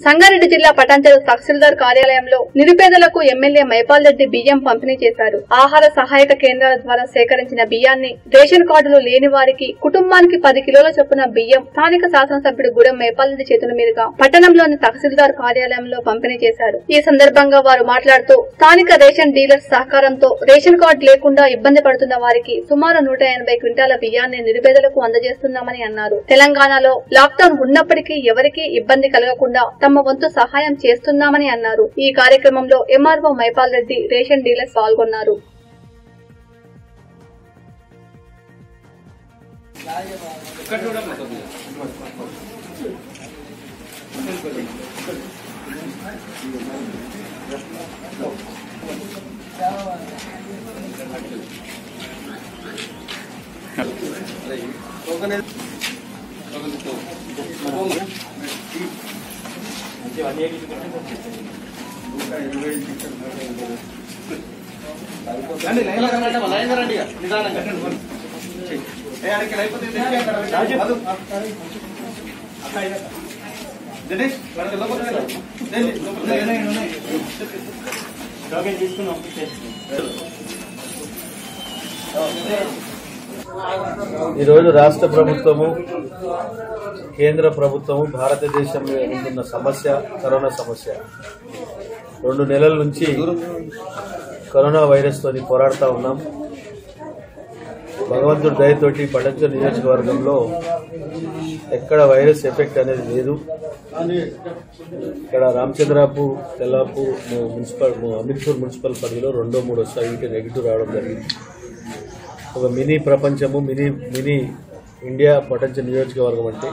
సంగారెడ్డి జిల్లా పటాన్చెరు తహసీల్దార్ కార్యాలయంలో నిరుపేదలకు ఎమ్మెల్యే మైపాల్ రెడ్డి బియ్యం పంపిణీ చేశారు ఆహార సహాయక కేంద్రాల ద్వారా సేకరించిన బియ్యాన్ని రేషన్ కార్డులు లేని వారికి కుటుంబానికి పది కిలోల చొప్పున బియ్యం స్థానిక శాసనసభ్యుడు గూడెం మైపాల్ రెడ్డి చేతుల మీదుగా పట్టణంలోని తహసీల్దార్ కార్యాలయంలో పంపిణీ చేశారు ఈ సందర్భంగా వారు మాట్లాడుతూ స్థానిక రేషన్ డీలర్స్ సహకారంతో రేషన్ కార్డు లేకుండా ఇబ్బంది పడుతున్న వారికి సుమారు నూట ఎనభై క్వింటాల బియ్యాన్ని నిరుపేదలకు అందజేస్తున్నామని అన్నారు తెలంగాణలో లాక్డౌన్ ఉన్నప్పటికీ ఎవరికీ ఇబ్బంది కలగకుండా తమ వంతు సహాయం చేస్తున్నామని అన్నారు ఈ కార్యక్రమంలో MRO Mypal Reddy ration dealers పాల్గొన్నారు రండి లైన్లో రండి అమ్మా, లైన్లో రండి ఇక, నిదానంగా. ఏ, ఆడికి లేకపోతే తెచ్చి అక్కడ పెట్టి. మధు. దినేష్, వాడికి లోపలికి వెళ్ళు. రండి, లోపలికి రండి. ఈరోజు రాష్ట్ర ప్రభుత్వము కేంద్ర ప్రభుత్వము భారతదేశంలో ఎదుర్కొన్న సమస్య కరోనా సమస్య రెండు నెలల నుంచి కరోనా వైరస్ తోని పోరాడుతూ ఉన్నాం భగవంతుడి దయతోటి పడంచర్ నియోజకవర్గంలో ఎక్కడ వైరస్ ఎఫెక్ట్ అనేది లేదు ఇక్కడ రామచంద్రాపూర్ తెల్లాపూర్ మున్సిపల్ అమీర్పూర్ మున్సిపల్ పరిధిలో రెండో మూడో స్థాయికి నెగిటివ్ రావడం జరిగింది ఒక మినీ ప్రపంచము మినీ మినీ ఇండియా పటంచ నియోజకవర్గం అంటే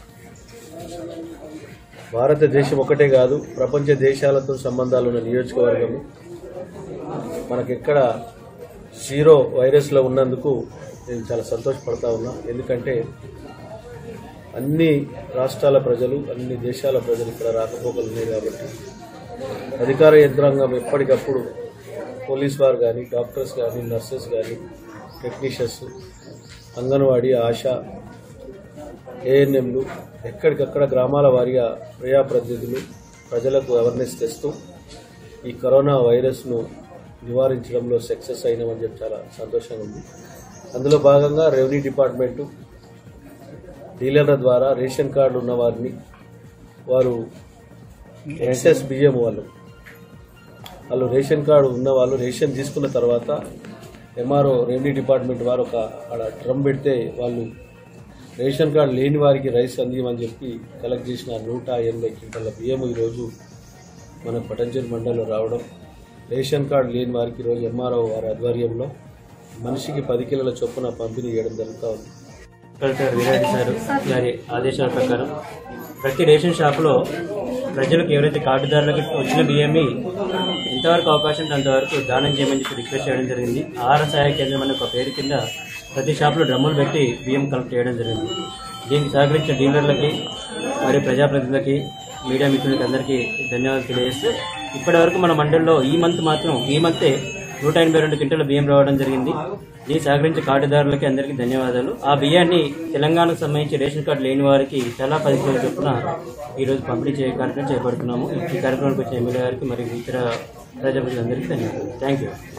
భారతదేశం ఒకటే కాదు ప్రపంచ దేశాలతో సంబంధాలు ఉన్న నియోజకవర్గము మనకెక్కడ జీరో వైరస్లో ఉన్నందుకు నేను చాలా సంతోషపడతా ఉన్నా ఎందుకంటే అన్ని రాష్ట్రాల ప్రజలు అన్ని దేశాల ప్రజలు ఇక్కడ రాకపోకలు ఉన్నాయి కాబట్టి అధికార యంత్రాంగం ఎప్పటికప్పుడు పోలీస్ వారు కానీ డాక్టర్స్ కానీ నర్సెస్ కానీ టెక్నీషియన్స్ అంగన్వాడీ ఆశా ఏఎన్ఎంలు ఎక్కడికక్కడ గ్రామాల వారీగా ప్రజాప్రతినిధులు ప్రజలకు అవేర్నెస్ తెస్తూ ఈ కరోనా వైరస్ను నివారించడంలో సక్సెస్ అయినామని చెప్పి చాలా సంతోషంగా ఉంది అందులో భాగంగా రెవెన్యూ డిపార్ట్మెంటు డీలర్ల ద్వారా రేషన్ కార్డు ఉన్న వారిని వారు ఎక్సెస్ బియ్యం వాళ్ళు వాళ్ళు రేషన్ కార్డు ఉన్న వాళ్ళు రేషన్ తీసుకున్న తర్వాత ఎంఆర్ఓ రెవెన్యూ డిపార్ట్మెంట్ వారు ఒక ఆడ డ్రమ్ పెడితే వాళ్ళు రేషన్ కార్డు లేని వారికి రైస్ అందియమని చెప్పి కలెక్ట్ చేసిన నూట ఎనభై క్వింటాల బియ్యం ఈరోజు మన పటంజలి మండలంలో రావడం రేషన్ కార్డు లేని వారికి ఈరోజు ఎంఆర్ఓ వారి ఆధ్వర్యంలో మనిషికి పది కిలోల చొప్పున పంపిణీ చేయడం జరుగుతూ ఉంది కలెక్టర్ వీరారెడ్డి సార్ గారి ఆదేశాల ప్రకారం ప్రతి రేషన్ షాపులో ప్రజలకు ఎవరైతే కార్డుదారులకు వచ్చిన బియ్యమి ఎంతవరకు అవకాశం ఉంటే అంతవరకు దానం చేయమని చెప్పి రిక్వెస్ట్ చేయడం జరిగింది ఆహార సహాయ కేంద్రం అనే ఒక పేరు కింద ప్రతి షాపులో డ్రమ్ములు పెట్టి బియ్యం కలెక్ట్ చేయడం జరిగింది దీనికి సహకరించిన డీలర్లకి మరియు ప్రజాప్రతినిధులకి మీడియా మిత్రులకి అందరికీ ధన్యవాదాలు తెలియజేస్తూ ఇప్పటి వరకు మన మండలిలో ఈ మంత్ మాత్రం ఈ మంతే నూట ఎనభై రెండు క్వింటాల బియ్యం రావడం జరిగింది దీన్ని సహకరించే కార్డుదారులకి అందరికీ ధన్యవాదాలు ఆ బియ్యాన్ని తెలంగాణకు సంబంధించి రేషన్ కార్డు లేని వారికి చాలా పది కిలోల చొప్పున ఈరోజు పంపిణీ చేయ కార్యక్రమం చేపడుతున్నాము ఈ కార్యక్రమానికి వచ్చిన ఎమ్మెల్యే గారికి మరియు ఇతర ప్రజాప్రతినిధులందరికీ ధన్యవాదాలు థ్యాంక్ యూ